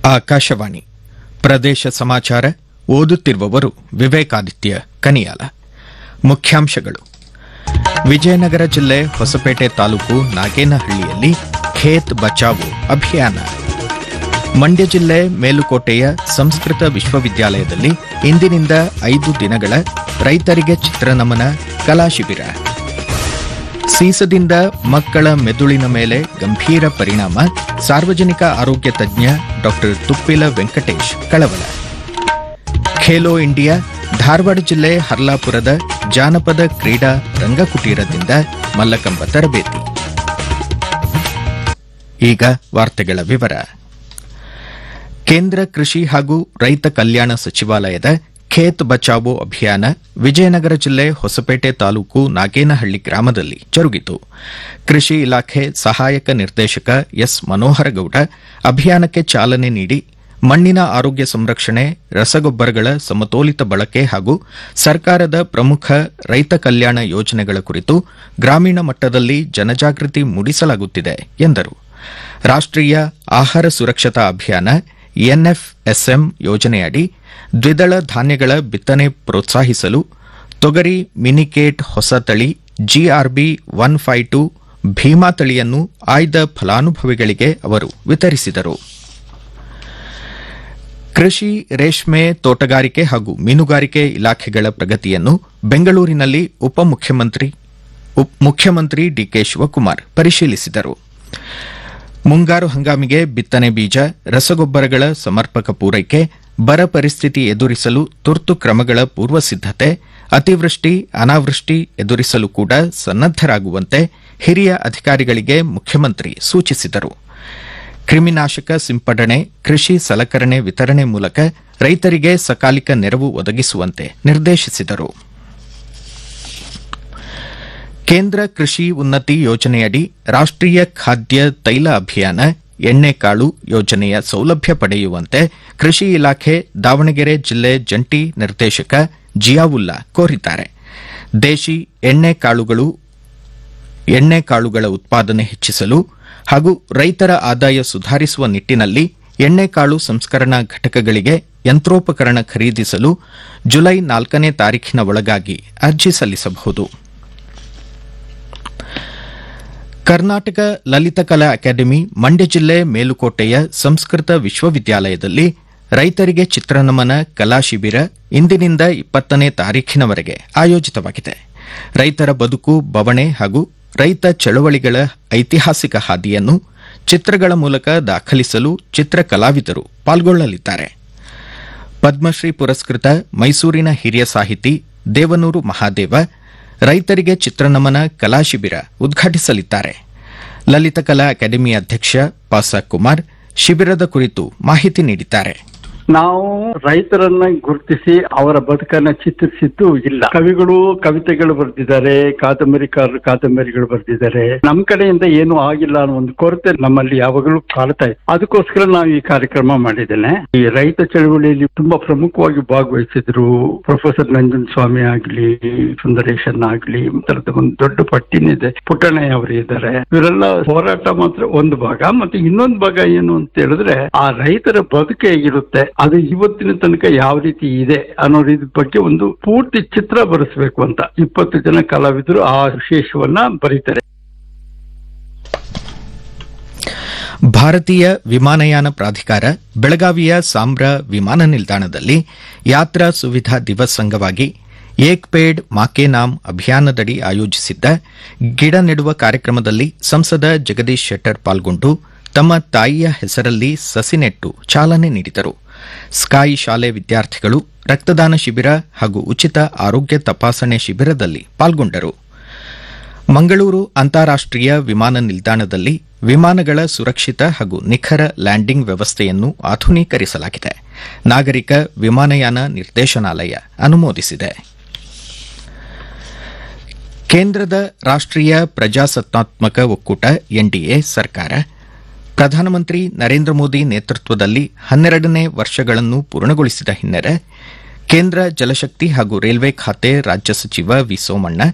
ಆಕಾಶವಾಣಿ ಪ್ರದೇಶ ಸಮಾಚಾರ ಓದುತ್ತಿರುವವರು ವಿವೇಕಾದಿತ್ಯ ಕನಿಯಾಲ ಮುಖ್ಯಾಂಶಗಳು ವಿಜಯನಗರ ಜಿಲ್ಲೆ ಹೊಸಪೇಟೆ ತಾಲೂಕು ನಾಗೇನಹಳ್ಳಿಯಲ್ಲಿ ಖೇತ್ ಬಚಾವೋ ಅಭಿಯಾನ ಮಂಡ್ಯ ಜಿಲ್ಲೆ ಮೇಲುಕೋಟೆಯ ಸಂಸ್ಕೃತ ವಿಶ್ವವಿದ್ಯಾಲಯದಲ್ಲಿ ಇಂದಿನಿಂದ ಐದು ದಿನಗಳ ರೈತರಿಗೆ ಚಿತ್ರನಮನ ಕಲಾ ಶಿಬಿರ ಸೀಸದಿಂದ ಮಕ್ಕಳ ಮೆದುಳಿನ ಮೇಲೆ ಗಂಭೀರ ಪರಿಣಾಮ ಸಾರ್ವಜನಿಕ ಆರೋಗ್ಯ ತಜ್ಞ ಡಾ ತುಪ್ಪಿಲ ವೆಂಕಟೇಶ್ ಕಳವಳ ಖೇಲೋ ಇಂಡಿಯಾ ಧಾರವಾಡ ಜಿಲ್ಲೆ ಹರ್ಲಾಪುರದ ಜಾನಪದ ಕ್ರೀಡಾ ರಂಗಕುಟೀರದಿಂದ ಮಲ್ಲಕಂಬ ತರಬೇತಿ ಈಗ ವಾರ್ತೆಗಳ ವಿವರ ಕೇಂದ್ರ ಕೃಷಿ ಹಾಗೂ ರೈತ ಕಲ್ಯಾಣ ಸಚಿವಾಲಯದ ಖೇತ್ ಬಚಾವೋ ಅಭಿಯಾನ ವಿಜಯನಗರ ಜಿಲ್ಲೆ ಹೊಸಪೇಟೆ ತಾಲೂಕು ನಾಗೇನಹಳ್ಳಿ ಗ್ರಾಮದಲ್ಲಿ ಜರುಗಿತು ಕೃಷಿ ಇಲಾಖೆ ಸಹಾಯಕ ನಿರ್ದೇಶಕ ಎಸ್ ಮನೋಹರಗೌಡ ಅಭಿಯಾನಕ್ಕೆ ಚಾಲನೆ ನೀಡಿ ಮಣ್ಣಿನ ಆರೋಗ್ಯ ಸಂರಕ್ಷಣೆ ರಸಗೊಬ್ಬರಗಳ ಸಮತೋಲಿತ ಬಳಕೆ ಹಾಗೂ ಸರ್ಕಾರದ ಪ್ರಮುಖ ರೈತ ಕಲ್ಯಾಣ ಯೋಜನೆಗಳ ಕುರಿತು ಗ್ರಾಮೀಣ ಮಟ್ಟದಲ್ಲಿ ಜನಜಾಗೃತಿ ಮೂಡಿಸಲಾಗುತ್ತಿದೆ ಎಂದರು ರಾಷ್ಟೀಯ ಆಹಾರ ಸುರಕ್ಷತಾ ಅಭಿಯಾನ ಎನ್ಎಫ್ಎಸ್ಎಂ ಯೋಜನೆಯಡಿ ದ್ವಿದಳ ಧಾನ್ಯಗಳ ಬಿತ್ತನೆ ಪ್ರೋತ್ಸಾಹಿಸಲು ತೊಗರಿ ಮಿನಿಕೇಟ್ ಹೊಸ ತಳಿ GRB one five two Bhima ತಳಿಯನ್ನು ಆಯ್ದ ಫಲಾನುಭವಿಗಳಿಗೆ ಅವರು ವಿತರಿಸಿದರು ಕೃಷಿ ರೇಷ್ಮೆ ತೋಟಗಾರಿಕೆ ಹಾಗೂ ಮೀನುಗಾರಿಕೆ ಇಲಾಖೆಗಳ ಪ್ರಗತಿಯನ್ನು ಬೆಂಗಳೂರಿನಲ್ಲಿ ಉಪಮುಖ್ಯಮಂತ್ರಿ ಮುಖ್ಯಮಂತ್ರಿ ಡಿಕೆ ಶಿವಕುಮಾರ್ ಪರಿಶೀಲಿಸಿದರು ಮುಂಗಾರು ಹಂಗಾಮಿಗೆ ಬಿತ್ತನೆ ಬೀಜ ರಸಗೊಬ್ಬರಗಳ ಸಮರ್ಪಕ ಪೂರೈಕೆ ಬರ ಪರಿಸ್ಥಿತಿ ಎದುರಿಸಲು ತುರ್ತು ಕ್ರಮಗಳ ಪೂರ್ವ ಸಿದ್ದತೆ ಅತಿವೃಷ್ಟಿ ಅನಾವೃಷ್ಟಿ ಎದುರಿಸಲು ಕೂಡ ಸನ್ನದ್ದರಾಗುವಂತೆ ಹಿರಿಯ ಅಧಿಕಾರಿಗಳಿಗೆ ಮುಖ್ಯಮಂತ್ರಿ ಸೂಚಿಸಿದರು ಕ್ರಿಮಿನಾಶಕ ಸಿಂಪಡಣೆ ಕೃಷಿ ಸಲಕರಣೆ ವಿತರಣೆ ಮೂಲಕ ರೈತರಿಗೆ ಸಕಾಲಿಕ ನೆರವು ಒದಗಿಸುವಂತೆ ನಿರ್ದೇಶಿಸಿದರು ಕೇಂದ್ರ ಕೃಷಿ ಉನ್ನತಿ ಯೋಜನೆಯಡಿ ರಾಷ್ಟೀಯ ಖಾದ್ಯ ತೈಲ ಅಭಿಯಾನ ಎಣ್ಣೆಕಾಳು ಯೋಜನೆಯ ಸೌಲಭ್ಯ ಪಡೆಯುವಂತೆ ಕೃಷಿ ಇಲಾಖೆ ದಾವಣಗೆರೆ ಜಿಲ್ಲೆ ಜಂಟಿ ನಿರ್ದೇಶಕ ಜಿಯಾವುಲ್ಲಾ ಕೋರಿದ್ದಾರೆ ದೇಶಿ ಎಣ್ಣೆಕಾಳುಗಳು ಎಣ್ಣೆಕಾಳುಗಳ ಉತ್ಪಾದನೆ ಹೆಚ್ಚಿಸಲು ಹಾಗೂ ರೈತರ ಆದಾಯ ಸುಧಾರಿಸುವ ನಿಟ್ಟಿನಲ್ಲಿ ಎಣ್ಣೆಕಾಳು ಸಂಸ್ಕರಣಾ ಘಟಕಗಳಿಗೆ ಯಂತ್ರೋಪಕರಣ ಖರೀದಿಸಲು ಜುಲೈ ನಾಲ್ಕನೇ ತಾರೀಖಿನ ಒಳಗಾಗಿ ಅರ್ಜಿ ಸಲ್ಲಿಸಬಹುದು ಕರ್ನಾಟಕ ಲಲಿತಕಲಾ ಅಕಾಡೆಮಿ ಮಂಡ್ಯ ಜಿಲ್ಲೆ ಮೇಲುಕೋಟೆಯ ಸಂಸ್ಕೃತ ವಿಶ್ವವಿದ್ಯಾಲಯದಲ್ಲಿ ರೈತರಿಗೆ ಚಿತ್ರನಮನ ಕಲಾ ಶಿಬಿರ ಇಂದಿನಿಂದ ಇಪ್ಪತ್ತನೇ ತಾರೀಖಿನವರೆಗೆ ಆಯೋಜಿತವಾಗಿದೆ ರೈತರ ಬದುಕು ಬವಣೆ ಹಾಗೂ ರೈತ ಚಳವಳಿಗಳ ಐತಿಹಾಸಿಕ ಹಾದಿಯನ್ನು ಚಿತ್ರಗಳ ಮೂಲಕ ದಾಖಲಿಸಲು ಚಿತ್ರ ಕಲಾವಿದರು ಪಾಲ್ಗೊಳ್ಳಲಿದ್ದಾರೆ ಪದ್ಮಶ್ರೀ ಪುರಸ್ಕೃತ ಮೈಸೂರಿನ ಹಿರಿಯ ಸಾಹಿತಿ ದೇವನೂರು ಮಹಾದೇವ ರೈತರಿಗೆ ಚಿತ್ರನಮನ ಕಲಾ ಶಿಬಿರ ಉದ್ಘಾಟಿಸಲಿದ್ದಾರೆ ಲಲಿತಕಲಾ ಅಕಾಡೆಮಿ ಅಧ್ಯಕ್ಷ ಪಾಸ ಕುಮಾರ್ ಶಿಬಿರದ ಕುರಿತು ಮಾಹಿತಿ ನೀಡಿದ್ದಾರೆ ನಾವು ರೈತರನ್ನ ಗುರುತಿಸಿ ಅವರ ಬದುಕನ್ನ ಚಿತ್ರಿಸಿದ್ದು ಇಲ್ಲ ಕವಿಗಳು ಕವಿತೆಗಳು ಬರೆದಿದ್ದಾರೆ ಕಾದಂಬರಿಕಾರರು ಕಾದಂಬರಿಗಳು ಬರೆದಿದ್ದಾರೆ ನಮ್ ಕಡೆಯಿಂದ ಏನು ಆಗಿಲ್ಲ ಅನ್ನೋ ಒಂದು ಕೊರತೆ ನಮ್ಮಲ್ಲಿ ಯಾವಾಗಲೂ ಕಾಡ್ತಾ ಇದೆ ಅದಕ್ಕೋಸ್ಕರ ನಾವು ಈ ಕಾರ್ಯಕ್ರಮ ಮಾಡಿದ್ದೇನೆ ಈ ರೈತ ಚಳವಳಿಯಲ್ಲಿ ತುಂಬಾ ಪ್ರಮುಖವಾಗಿ ಭಾಗವಹಿಸಿದ್ರು ಪ್ರೊಫೆಸರ್ ನಂಜನ್ ಸ್ವಾಮಿ ಆಗ್ಲಿ ಸುಂದರೇಶನ್ ಆಗ್ಲಿ ತರದ ಒಂದು ದೊಡ್ಡ ಪಟ್ಟಿನಿದೆ ಪುಟ್ಟಣ್ಣಯ್ಯ ಅವರು ಇದ್ದಾರೆ ಇವರೆಲ್ಲ ಹೋರಾಟ ಮಾತ್ರ ಒಂದು ಭಾಗ ಮತ್ತೆ ಇನ್ನೊಂದು ಭಾಗ ಏನು ಅಂತ ಹೇಳಿದ್ರೆ ಆ ರೈತರ ಬದುಕು ಹೇಗಿರುತ್ತೆ ಅದು ಇವತ್ತಿನ ತನಕ ಯಾವ ರೀತಿ ಇದೆ ಅನ್ನೋ ರೀತಿ ಬಗ್ಗೆ ಒಂದು ಪೂರ್ತಿ ಚಿತ್ರ ಬರೆಸಬೇಕು ಅಂತ ಇಪ್ಪತ್ತು ಜನ ಕಲಾವಿದರು ಆ ವಿಶೇಷವನ್ನ ಬರೀತಾರೆ ಭಾರತೀಯ ವಿಮಾನಯಾನ ಪ್ರಾಧಿಕಾರ ಬೆಳಗಾವಿಯ ಸಾಂಬ್ರಾ ವಿಮಾನ ನಿಲ್ದಾಣದಲ್ಲಿ ಯಾತ್ರಾ ಸುವಿಧಾ ದಿವಸ್ ಅಂಗವಾಗಿ ಏಕ್ ಪೇಡ್ ಮಾಕೆ ನಾಮ್ ಅಭಿಯಾನದಡಿ ಆಯೋಜಿಸಿದ್ದ ಗಿಡ ನೆಡುವ ಕಾರ್ಯಕ್ರಮದಲ್ಲಿ ಸಂಸದ ಜಗದೀಶ್ ಶೆಟ್ಟರ್ ಪಾಲ್ಗೊಂಡು ತಮ್ಮ ತಾಯಿಯ ಹೆಸರಲ್ಲಿ ಸಸಿ ನೆಟ್ಟು ಚಾಲನೆ ನೀಡಿದರು ಸ್ಕಾಯಿ ಶಾಲೆ ವಿದ್ಯಾರ್ಥಿಗಳು ರಕ್ತದಾನ ಶಿಬಿರ ಹಾಗೂ ಉಚಿತ ಆರೋಗ್ಯ ತಪಾಸಣೆ ಶಿಬಿರದಲ್ಲಿ ಪಾಲ್ಗೊಂಡರು ಮಂಗಳೂರು ಅಂತಾರಾಷ್ಟೀಯ ವಿಮಾನ ನಿಲ್ದಾಣದಲ್ಲಿ ವಿಮಾನಗಳ ಸುರಕ್ಷಿತ ಹಾಗೂ ನಿಖರ ಲ್ಯಾಂಡಿಂಗ್ ವ್ಯವಸ್ಥೆಯನ್ನು ಆಧುನೀಕರಿಸಲಾಗಿದೆ ನಾಗರಿಕ ವಿಮಾನಯಾನ ನಿರ್ದೇಶನಾಲಯ ಅನುಮೋದಿಸಿದೆ ಕೇಂದ್ರದ ರಾಷ್ಟೀಯ ಪ್ರಜಾಸತ್ತಾತ್ಮಕ ಒಕ್ಕೂಟ ಎನ್ಡಿಎ ಸರ್ಕಾರ ಪ್ರಧಾನಮಂತ್ರಿ ನರೇಂದ್ರ ಮೋದಿ ನೇತೃತ್ವದಲ್ಲಿ ಹನ್ನೆರಡನೇ ವರ್ಷಗಳನ್ನು ಪೂರ್ಣಗೊಳಿಸಿದ ಹಿನ್ನೆಲೆ ಕೇಂದ್ರ ಜಲಶಕ್ತಿ ಹಾಗೂ ರೈಲ್ವೆ ಖಾತೆ ರಾಜ್ಯ ಸಚಿವ ವಿ ಸೋಮಣ್ಣ